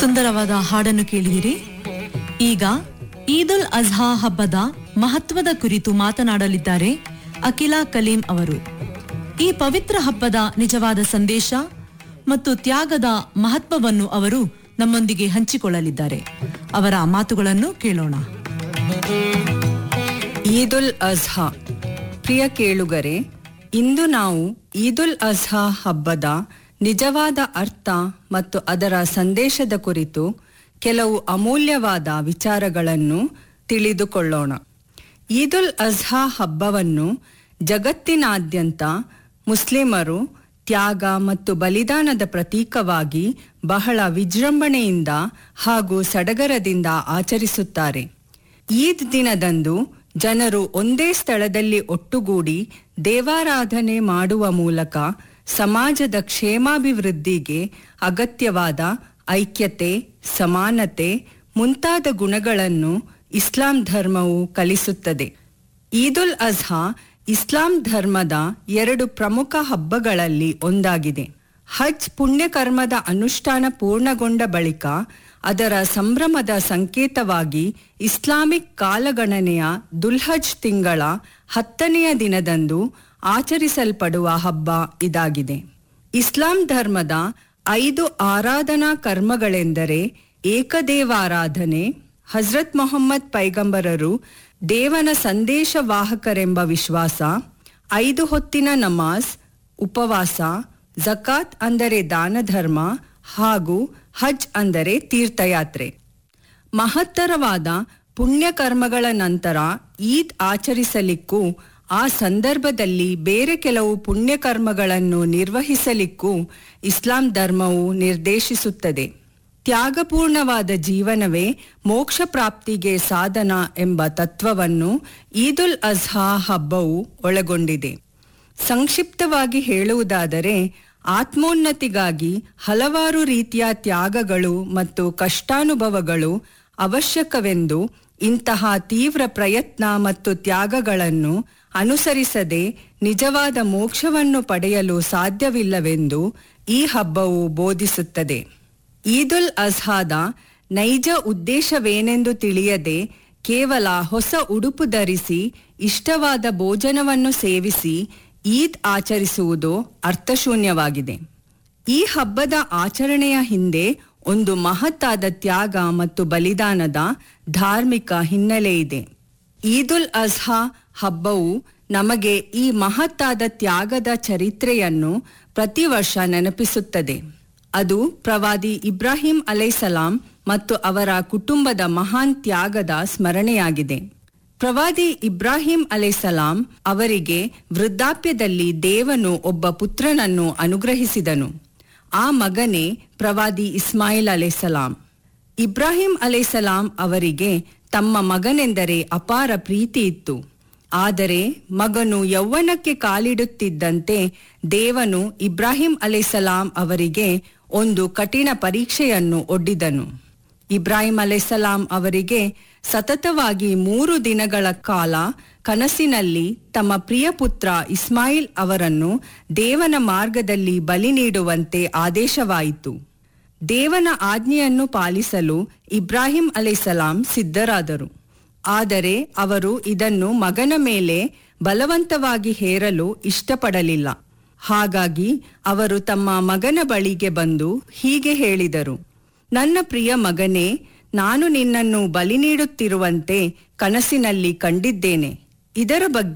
ಸುಂದರವಾದ ಹಾಡನ್ನು ಕೇಳಿದಿರಿ ಈಗ ಈದುಲ್ ಅಜ್ಹಾ ಹಬ್ಬದ ಮಹತ್ವದ ಕುರಿತು ಮಾತನಾಡಲಿದ್ದಾರೆ ಅಖಿಲಾ ಕಲೀಂ ಅವರು ಈ ಪವಿತ್ರ ಹಬ್ಬದ ನಿಜವಾದ ಸಂದೇಶ ಮತ್ತು ತ್ಯಾಗದ ಮಹತ್ವವನ್ನು ಅವರು ನಮ್ಮೊಂದಿಗೆ ಹಂಚಿಕೊಳ್ಳಲಿದ್ದಾರೆ ಅವರ ಮಾತುಗಳನ್ನು ಕೇಳೋಣ ಈದುಲ್ ಅಜ್ಹಾ ಪ್ರಿಯ ಕೇಳುಗರೆ ಇಂದು ನಾವು ಈದುಲ್ ಅಜ್ಹಾ ಹಬ್ಬದ ನಿಜವಾದ ಅರ್ಥ ಮತ್ತು ಅದರ ಸಂದೇಶದ ಕುರಿತು ಕೆಲವು ಅಮೂಲ್ಯವಾದ ವಿಚಾರಗಳನ್ನು ತಿಳಿದುಕೊಳ್ಳೋಣ ಈದುಲ್ ಅಜ್ಹಾ ಹಬ್ಬವನ್ನು ಜಗತ್ತಿನಾದ್ಯಂತ ಮುಸ್ಲಿಮರು ತ್ಯಾಗ ಮತ್ತು ಬಲಿದಾನದ ಪ್ರತೀಕವಾಗಿ ಬಹಳ ವಿಜೃಂಭಣೆಯಿಂದ ಹಾಗೂ ಸಡಗರದಿಂದ ಆಚರಿಸುತ್ತಾರೆ ಈದ್ ದಿನದಂದು ಜನರು ಒಂದೇ ಸ್ಥಳದಲ್ಲಿ ಒಟ್ಟುಗೂಡಿ ದೇವಾರಾಧನೆ ಮಾಡುವ ಮೂಲಕ ಸಮಾಜದ ಕ್ಷೇಮಾಭಿವೃದ್ಧಿಗೆ ಅಗತ್ಯವಾದ ಐಕ್ಯತೆ ಸಮಾನತೆ ಮುಂತಾದ ಗುಣಗಳನ್ನು ಇಸ್ಲಾಂ ಧರ್ಮವು ಕಲಿಸುತ್ತದೆ ಈದುಲ್ ಅಜ್ಹಾ ಇಸ್ಲಾಂ ಧರ್ಮದ ಎರಡು ಪ್ರಮುಖ ಹಬ್ಬಗಳಲ್ಲಿ ಒಂದಾಗಿದೆ ಹಜ್ ಪುಣ್ಯಕರ್ಮದ ಅನುಷ್ಠಾನ ಪೂರ್ಣಗೊಂಡ ಬಳಿಕ ಅದರ ಸಂಭ್ರಮದ ಸಂಕೇತವಾಗಿ ಇಸ್ಲಾಮಿಕ್ ಕಾಲಗಣನೆಯ ದುಲ್ಹಜ್ ತಿಂಗಳ ಹತ್ತನೆಯ ದಿನದಂದು ಆಚರಿಸಲ್ಪಡುವ ಹಬ್ಬ ಇದಾಗಿದೆ ಇಸ್ಲಾಂ ಧರ್ಮದ ಐದು ಆರಾಧನಾ ಕರ್ಮಗಳೆಂದರೆ ಏಕದೇವಾರಾಧನೆ ಹಜರತ್ ಮೊಹಮ್ಮದ್ ಪೈಗಂಬರರು ದೇವನ ಸಂದೇಶವಾಹಕರೆಂಬ ವಿಶ್ವಾಸ ಐದು ಹೊತ್ತಿನ ನಮಾಜ್ ಉಪವಾಸ ಜಕಾತ್ ಅಂದರೆ ದಾನ ಧರ್ಮ ಹಾಗೂ ಹಜ್ ಅಂದರೆ ತೀರ್ಥಯಾತ್ರೆ ಮಹತ್ತರವಾದ ಪುಣ್ಯಕರ್ಮಗಳ ನಂತರ ಈದ್ ಆಚರಿಸಲಿಕ್ಕೂ ಆ ಸಂದರ್ಭದಲ್ಲಿ ಬೇರೆ ಕೆಲವು ಪುಣ್ಯಕರ್ಮಗಳನ್ನು ನಿರ್ವಹಿಸಲಿಕ್ಕೂ ಇಸ್ಲಾಂ ಧರ್ಮವು ನಿರ್ದೇಶಿಸುತ್ತದೆ ತ್ಯಾಗಪೂರ್ಣವಾದ ಜೀವನವೇ ಮೋಕ್ಷ ಪ್ರಾಪ್ತಿಗೆ ಸಾಧನ ಎಂಬ ತತ್ವವನ್ನು ಈದುಲ್ ಅಜ್ಹಾ ಹಬ್ಬವು ಒಳಗೊಂಡಿದೆ ಸಂಕ್ಷಿಪ್ತವಾಗಿ ಹೇಳುವುದಾದರೆ ಆತ್ಮೋನ್ನತಿಗಾಗಿ ಹಲವಾರು ರೀತಿಯ ತ್ಯಾಗಗಳು ಮತ್ತು ಕಷ್ಟಾನುಭವಗಳು ಅವಶ್ಯಕವೆಂದು ಇಂತಹ ತೀವ್ರ ಪ್ರಯತ್ನ ಮತ್ತು ತ್ಯಾಗಗಳನ್ನು ಅನುಸರಿಸದೆ ನಿಜವಾದ ಮೋಕ್ಷವನ್ನು ಪಡೆಯಲು ಸಾಧ್ಯವಿಲ್ಲವೆಂದು ಈ ಹಬ್ಬವು ಬೋಧಿಸುತ್ತದೆ ಈದುಲ್ ಅಜ್ಹಾದ ನೈಜ ಉದ್ದೇಶವೇನೆಂದು ತಿಳಿಯದೆ ಕೇವಲ ಹೊಸ ಉಡುಪು ಧರಿಸಿ ಇಷ್ಟವಾದ ಭೋಜನವನ್ನು ಸೇವಿಸಿ ಈದ್ ಆಚರಿಸುವುದು ಅರ್ಥಶೂನ್ಯವಾಗಿದೆ ಈ ಹಬ್ಬದ ಆಚರಣೆಯ ಹಿಂದೆ ಒಂದು ಮಹತ್ತಾದ ತ್ಯಾಗ ಮತ್ತು ಬಲಿದಾನದ ಧಾರ್ಮಿಕ ಹಿನ್ನೆಲೆ ಇದೆ ಈದುಲ್ ಅಜ್ಹಾ ಹಬ್ಬವು ನಮಗೆ ಈ ಮಹತ್ತಾದ ತ್ಯಾಗದ ಚರಿತ್ರೆಯನ್ನು ಪ್ರತಿ ವರ್ಷ ನೆನಪಿಸುತ್ತದೆ ಅದು ಪ್ರವಾದಿ ಇಬ್ರಾಹಿಂ ಅಲೈಸಲಾಂ ಮತ್ತು ಅವರ ಕುಟುಂಬದ ಮಹಾನ್ ತ್ಯಾಗದ ಸ್ಮರಣೆಯಾಗಿದೆ ಪ್ರವಾದಿ ಇಬ್ರಾಹಿಂ ಅಲೈಸಲಾಂ ಅವರಿಗೆ ವೃದ್ಧಾಪ್ಯದಲ್ಲಿ ದೇವನು ಒಬ್ಬ ಪುತ್ರನನ್ನು ಅನುಗ್ರಹಿಸಿದನು ಆ ಮಗನೇ ಪ್ರವಾದಿ ಇಸ್ಮಾಯಿಲ್ ಅಲೈಸಲಾಂ ಇಬ್ರಾಹಿಂ ಅಲೈಸಲಾಂ ಅವರಿಗೆ ತಮ್ಮ ಮಗನೆಂದರೆ ಅಪಾರ ಪ್ರೀತಿ ಇತ್ತು ಆದರೆ ಮಗನು ಯೌವನಕ್ಕೆ ಕಾಲಿಡುತ್ತಿದ್ದಂತೆ ದೇವನು ಇಬ್ರಾಹಿಂ ಅಲೈಸಲಾಂ ಅವರಿಗೆ ಒಂದು ಕಠಿಣ ಪರೀಕ್ಷೆಯನ್ನು ಒಡ್ಡಿದನು ಇಬ್ರಾಹಿಂ ಅಲೈಸಲಾಂ ಅವರಿಗೆ ಸತತವಾಗಿ ಮೂರು ದಿನಗಳ ಕಾಲ ಕನಸಿನಲ್ಲಿ ತಮ್ಮ ಪ್ರಿಯ ಪುತ್ರ ಇಸ್ಮಾಯಿಲ್ ಅವರನ್ನು ದೇವನ ಮಾರ್ಗದಲ್ಲಿ ಬಲಿ ನೀಡುವಂತೆ ಆದೇಶವಾಯಿತು ದೇವನ ಆಜ್ಞೆಯನ್ನು ಪಾಲಿಸಲು ಇಬ್ರಾಹಿಂ ಅಲೈಸಲಾಂ ಸಿದ್ಧರಾದರು ಆದರೆ ಅವರು ಇದನ್ನು ಮಗನ ಮೇಲೆ ಬಲವಂತವಾಗಿ ಹೇರಲು ಇಷ್ಟಪಡಲಿಲ್ಲ ಹಾಗಾಗಿ ಅವರು ತಮ್ಮ ಮಗನ ಬಳಿಗೆ ಬಂದು ಹೀಗೆ ಹೇಳಿದರು ನನ್ನ ಪ್ರಿಯ ಮಗನೇ ನಾನು ನಿನ್ನನ್ನು ಬಲಿ ನೀಡುತ್ತಿರುವಂತೆ ಕನಸಿನಲ್ಲಿ ಕಂಡಿದ್ದೇನೆ ಇದರ ಬಗ್ಗೆ